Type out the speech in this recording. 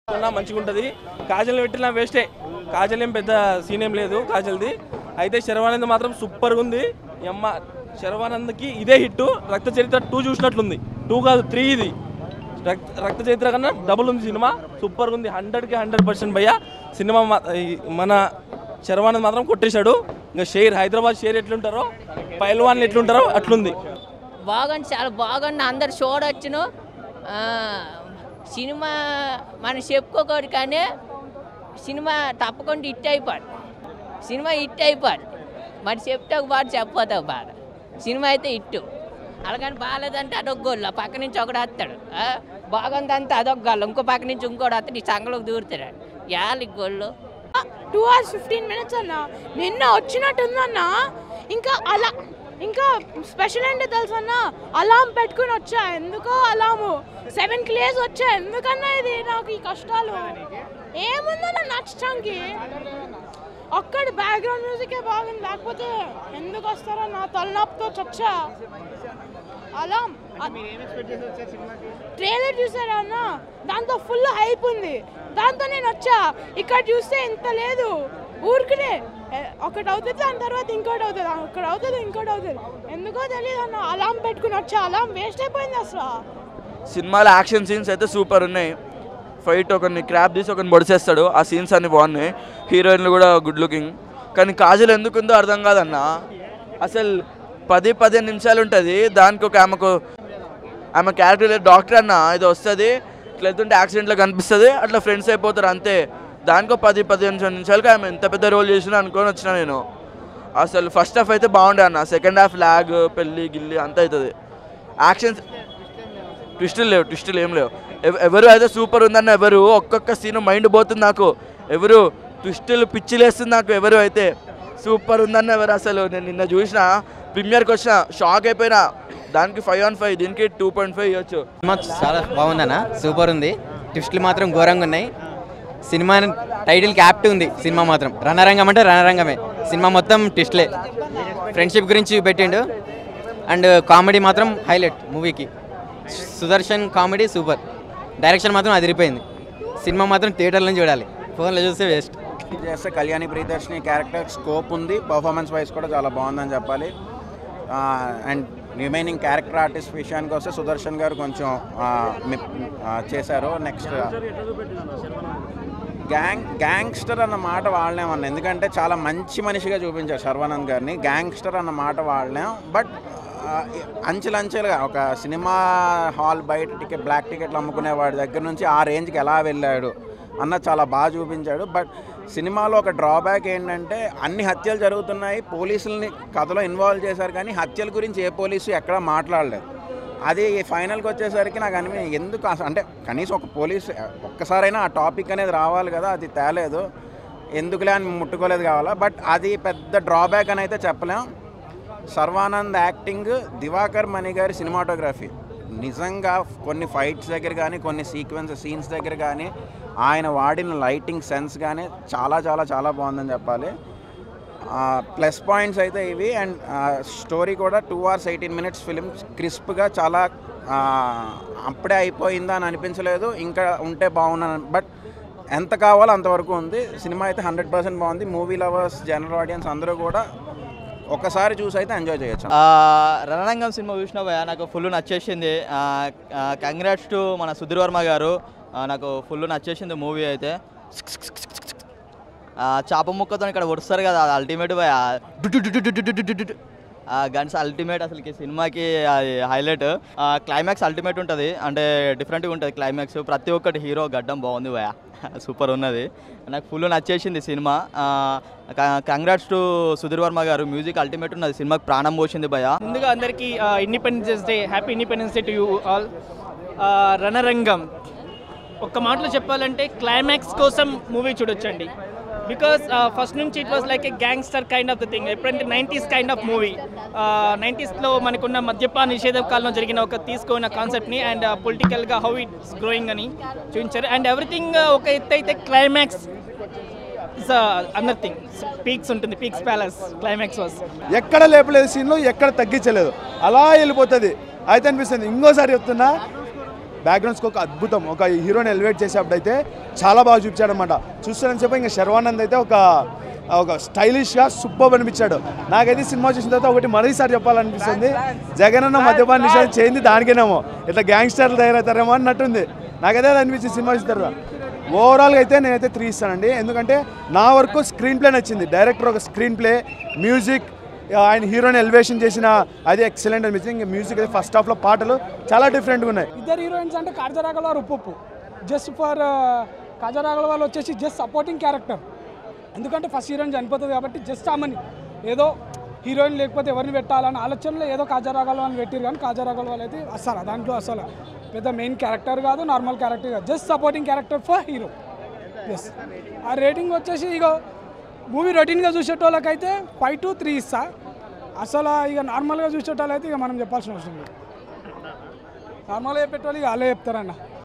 ఉన్నా మంచిగా ఉంటుంది కాజల్ పెట్టినా వేస్టే కాజల్ ఏం పెద్ద సీన్ ఏం లేదు కాజల్ది అయితే శర్వానంద్ మాత్రం సూపర్గా ఉంది ఈ అమ్మ శర్వానంద్కి ఇదే హిట్ రక్త చరిత్ర టూ చూసినట్లుంది టూ కాదు త్రీ ఇది రక్త రక్త చరిత్ర కన్నా డబుల్ ఉంది సినిమా సూపర్గా ఉంది హండ్రెడ్కి హండ్రెడ్ పర్సెంట్ భయ్య సినిమా మా- ఈ మన శర్వానంద్ మాత్రం కొట్టేశాడు ఇంకా షేర్ హైదరాబాద్ షేర్ ఎట్లుంటారో పైల్వాన్లు ఎట్లుంటారో అట్లుంది బాగుంది చాలా బాగుంది అందరు చూడొచ్చును ఆ, సినిమా మనం చెప్పుకోకూడదు కానీ సినిమా తప్పకుండా హిట్ అయిపోదు సినిమా హిట్ అయిపోదు మరి చెప్తే ఒక బాధ చెప్పపోతే ఒక బాధ సినిమా అయితే హిట్ అలాగని బాగాలేదంటే అదొక గోల్ ఆ పక్క నుంచి ఒకడు వస్తాడు ఆ, బాగుందంటే అదొక గోల్ ఇంకో పక్క నుంచి ఇంకోటి వస్తాడు ఈ సంగలోకి దూరుతాడు యాలి గోళ్ళు టూ అవర్స్ ఫిఫ్టీన్ మినిట్స్ అన్న నిన్న వచ్చినట్టుందన్న ఇంకా అలా ఇంకా స్పెషల్ ఏంటో తెలుసు అన్న అలాం పెట్టుకుని వచ్చా ఎందుకో అలాము సెవెన్ క్లియర్స్ వచ్చా ఎందుకన్నా ఇది నాకు ఈ కష్టాలు ఏముందన్న నచ్చడానికి ఒక్కడి బ్యాక్గ్రౌండ్ మ్యూజికే బాగుంది లేకపోతే ఎందుకు వస్తారో నా తలనొప్పితో చచ్చా అలాం ట్రైలర్ చూసారా అన్న దాంతో ఫుల్ హైప్ ఉంది దాంతో నేను వచ్చా ఇక్కడ చూస్తే ఇంత లేదు ఊరికనే ఏ, ఒకటి అవుతుంది దాని తర్వాత ఇంకోటి అవుతుంది ఒకటి అవుతుంది ఇంకోటి అవుతుంది ఎందుకో తెలియదు అన్న అలాం పెట్టుకుని వచ్చా అలాం వేస్ట్ అయిపోయింది అసలు సినిమాలో యాక్షన్ సీన్స్ అయితే సూపర్ ఉన్నాయి ఫైట్ ఒకరిని క్రాప్ తీసి ఒకరిని పొడిచేస్తాడు ఆ సీన్స్ అన్ని బాగున్నాయి హీరోయిన్లు కూడా గుడ్ లుకింగ్ కానీ కాజల్ ఎందుకుందో అర్థం కాదన్న అసలు పది పదిహేను నిమిషాలు ఉంటుంది దానికి ఒక ఆమెకు ఆమె క్యారెక్టర్ డాక్టర్ అన్న ఇది వస్తుంది ఇట్లా వెళ్తుంటే యాక్సిడెంట్లో కనిపిస్తుంది అట్లా ఫ్రెండ్స్ అయిపోతారు అంతే దానికో పది పదిహేను నిమిషాలకి ఆమె ఎంత పెద్ద రోల్ చేసినా అనుకొని వచ్చిన నేను అసలు ఫస్ట్ హాఫ్ అయితే బాగుండే అన్న సెకండ్ హాఫ్ లాగ్ పెళ్ళి గిల్లి అంతా అవుతుంది యాక్షన్స్ ట్విస్టులు లేవు ట్విస్టులు ఏం లేవు ఎవ- ఎవరు అయితే సూపర్ ఉందన్న ఎవరు ఒక్కొక్క సీన్ మైండ్ పోతుంది నాకు ఎవరు ట్విస్టులు పిచ్చిలేస్తుంది నాకు ఎవరు అయితే సూపర్ ఉందన్న ఎవరు అసలు నేను నిన్న చూసిన ప్రీమియర్కి వచ్చిన షాక్ అయిపోయినా దానికి ఫైవ్ ఆన్ ఫైవ్ దీనికి టూ పాయింట్ ఫైవ్ ఇవ్వచ్చు సినిమా చాలా బాగుందన్న సూపర్ ఉంది ట్విస్ట్లు మాత్రం ఘోరంగా ఉన్నాయి సినిమా టైటిల్ క్యాప్ట్ ఉంది సినిమా మాత్రం రణరంగం అంటే రణరంగమే సినిమా మొత్తం ట్విస్ట్లే ఫ్రెండ్షిప్ గురించి పెట్టిండు అండ్ కామెడీ మాత్రం హైలైట్ మూవీకి సుదర్శన్ కామెడీ సూపర్ డైరెక్షన్ మాత్రం అదిరిపోయింది సినిమా మాత్రం థియేటర్లో చూడాలి ఫోన్లో చూస్తే వేస్ట్ చేస్తే కళ్యాణి ప్రియదర్శిని క్యారెక్టర్ స్కోప్ ఉంది పర్ఫార్మెన్స్ వైజ్ కూడా చాలా బాగుందని చెప్పాలి అండ్ రిమైనింగ్ క్యారెక్టర్ ఆర్టిస్ట్ విషయానికి వస్తే సుదర్శన్ గారు కొంచెం ఆ, మి- ఆ, చేశారు నెక్స్ట్ గ్యాంగ్ గ్యాంగ్స్టర్ అన్న మాట వాడలేమన్న ఎందుకంటే చాలా మంచి మనిషిగా చూపించారు శర్వానంద్ గారిని గ్యాంగ్స్టర్ అన్న మాట వాడలేం బట్ అంచెలంచెలుగా ఒక సినిమా హాల్ బయట టికెట్ బ్లాక్ టికెట్లు అమ్ముకునే వాడి దగ్గర నుంచి ఆ రేంజ్కి ఎలా వెళ్ళాడు అన్న చాలా బాగా చూపించాడు బట్ సినిమాలో ఒక డ్రాబ్యాక్ ఏంటంటే అన్ని హత్యలు జరుగుతున్నాయి పోలీసుల్ని కథలో ఇన్వాల్వ్ చేశారు కానీ హత్యల గురించి ఏ పోలీసు ఎక్కడా మాట్లాడలేదు అది ఫైనల్కి వచ్చేసరికి నాకు అనిపి ఎందుకు అస- అంటే కనీసం ఒక పోలీస్ ఒక్కసారైనా ఆ టాపిక్ అనేది రావాలి కదా అది తేలేదు ఎందుకులే అని ముట్టుకోలేదు కావాలా బట్ అది పెద్ద డ్రాబ్యాక్ అని అయితే చెప్పలేం సర్వానంద్ యాక్టింగ్ దివాకర్ మణి గారి సినిమాటోగ్రఫీ నిజంగా కొన్ని ఫైట్స్ దగ్గర కానీ కొన్ని సీక్వెన్స్ సీన్స్ దగ్గర కానీ ఆయన వాడిన లైటింగ్ సెన్స్ కానీ చాలా చాలా చాలా బాగుందని చెప్పాలి ప్లస్ పాయింట్స్ అయితే ఇవి అండ్ స్టోరీ కూడా two hours eighteen minutes film క్రిస్ప్గా చాలా ఆ, అప్పుడే అయిపోయిందా అని అనిపించలేదు ఇంకా ఉంటే బాగున్నాను బట్ ఎంత కావాలో అంతవరకు ఉంది సినిమా అయితే హండ్రెడ్ పర్సెంట్ బాగుంది మూవీ లవర్స్ జనరల్ ఆడియన్స్ అందరూ కూడా ఒకసారి చూసి అయితే ఎంజాయ్ చేయొచ్చు ఆ, రణరంగం సినిమా చూసిన భయ నాకు ఫుల్ నచ్చేసింది కంగ్రాట్స్ టు మన సుధీర్ వర్మ గారు ఆ, నాకు ఫుల్ నచ్చేసింది మూవీ అయితే ఆ, చేప ముక్కతో ఇక్కడ వస్తారు కదా అది అల్టిమేట్ భయ గన్స్ అల్టిమేట్ అసలుకి సినిమాకి అది హైలైట్ క్లైమాక్స్ అల్టిమేట్ ఉంటుంది అంటే డిఫరెంట్గా ఉంటుంది క్లైమాక్స్ ప్రతి ఒక్కటి హీరో గడ్డం బాగుంది భయ సూపర్ ఉన్నది నాకు ఫుల్ నచ్చేసింది cinema congrats to Sudheer Varma garu music ultimate ఉన్నది సినిమాకి ప్రాణం పోసింది భయ ముందుగా అందరికీ independence day happy independence day to you all Ranarangam ఒక్క మాటలో చెప్పాలంటే క్లైమాక్స్ కోసం మూవీ చూడొచ్చండి బికాస్ ఫస్ట్ నుంచి it was like a gangster kind of the thing ఎప్పుడంటే నైంటీస్ కైండ్ ఆఫ్ మూవీ నైంటీస్లో మనకున్న మద్యపాన నిషేధ కాలంలో జరిగిన ఒక తీసుకున్న కాన్సెప్ట్ని అండ్ పొలిటికల్గా హౌ ఇట్స్ గ్రోయింగ్ అని చూపించారు అండ్ ఎవ్రీథింగ్ ఒక ఎత్తు అయితే climax is another thing peaks ఉంటుంది పీక్స్ ప్యాలెస్ క్లైమాక్స్ వాస్ ఎక్కడ లేపలేదు సీన్లు ఎక్కడ తగ్గించలేదు అలా వెళ్ళిపోతుంది అయితే అనిపిస్తుంది ఇంకోసారి చెప్తున్నా బ్యాక్గ్రౌండ్ స్కోర్ అద్భుతం ఒక హీరోని ఎలివేట్ చేసేప్పుడు అయితే చాలా బాగా చూపించాడు చూస్తానని చెప్పి ఇంకా శర్వానంద్ అయితే ఒక ఒక స్టైలిష్గా సూపర్ అనిపించాడు నాకైతే సినిమా చూసిన తర్వాత ఒకటి మరోసారి చెప్పాలనిపిస్తుంది జగన్ అన్న మద్యపాన నిషేధం చేయింది దానికేనేమో ఇట్లా గ్యాంగ్స్టర్లు తయారవుతారేమో అన్నట్టుంది నాకైతే అది అనిపించింది సినిమా చూసిన తర్వాత ఓవరాల్గా అయితే నేనైతే త్రీ ఇస్తానండి ఎందుకంటే నా వరకు స్క్రీన్ ప్లే నచ్చింది డైరెక్టర్ ఒక స్క్రీన్ ప్లే మ్యూజిక్ ఆయన హీరోని ఎలివేషన్ చేసిన అది ఎక్సలెంట్ అనిపించింది ఇంకా మ్యూజిక్ అయితే ఫస్ట్ హాఫ్లో పాటలు చాలా డిఫరెంట్గా ఉన్నాయి ఇద్దరు హీరోయిన్స్ అంటే కాజరాగల వారు ఉప్పు జస్ట్ ఫర్ కాజరాగల వాళ్ళు వచ్చేసి జస్ట్ సపోర్టింగ్ క్యారెక్టర్ ఎందుకంటే ఫస్ట్ హీరోయిన్ చనిపోతుంది కాబట్టి జస్ట్ ఆమెని ఏదో హీరోయిన్ లేకపోతే ఎవరిని పెట్టాలని ఆలోచనలో ఏదో కాజరాగల వాళ్ళని పెట్టారు కానీ కాజరాగల వాళ్ళు అయితే అసలు దాంట్లో అసలు పెద్ద మెయిన్ క్యారెక్టర్ కాదు నార్మల్ క్యారెక్టర్ కాదు just supporting character for hero yes ఆ రేటింగ్ వచ్చేసి ఇక మూవీ రొటీన్గా చూసేటోళ్ళకైతే ఫైవ్ టు త్రీ ఇస్తా అసలు ఇక నార్మల్గా చూసేటోళ్ళు అయితే ఇక మనం చెప్పాల్సిన అవసరం లేదు నార్మల్గా చెప్పేటోళ్ళు ఇక వాళ్ళే చెప్తారన్న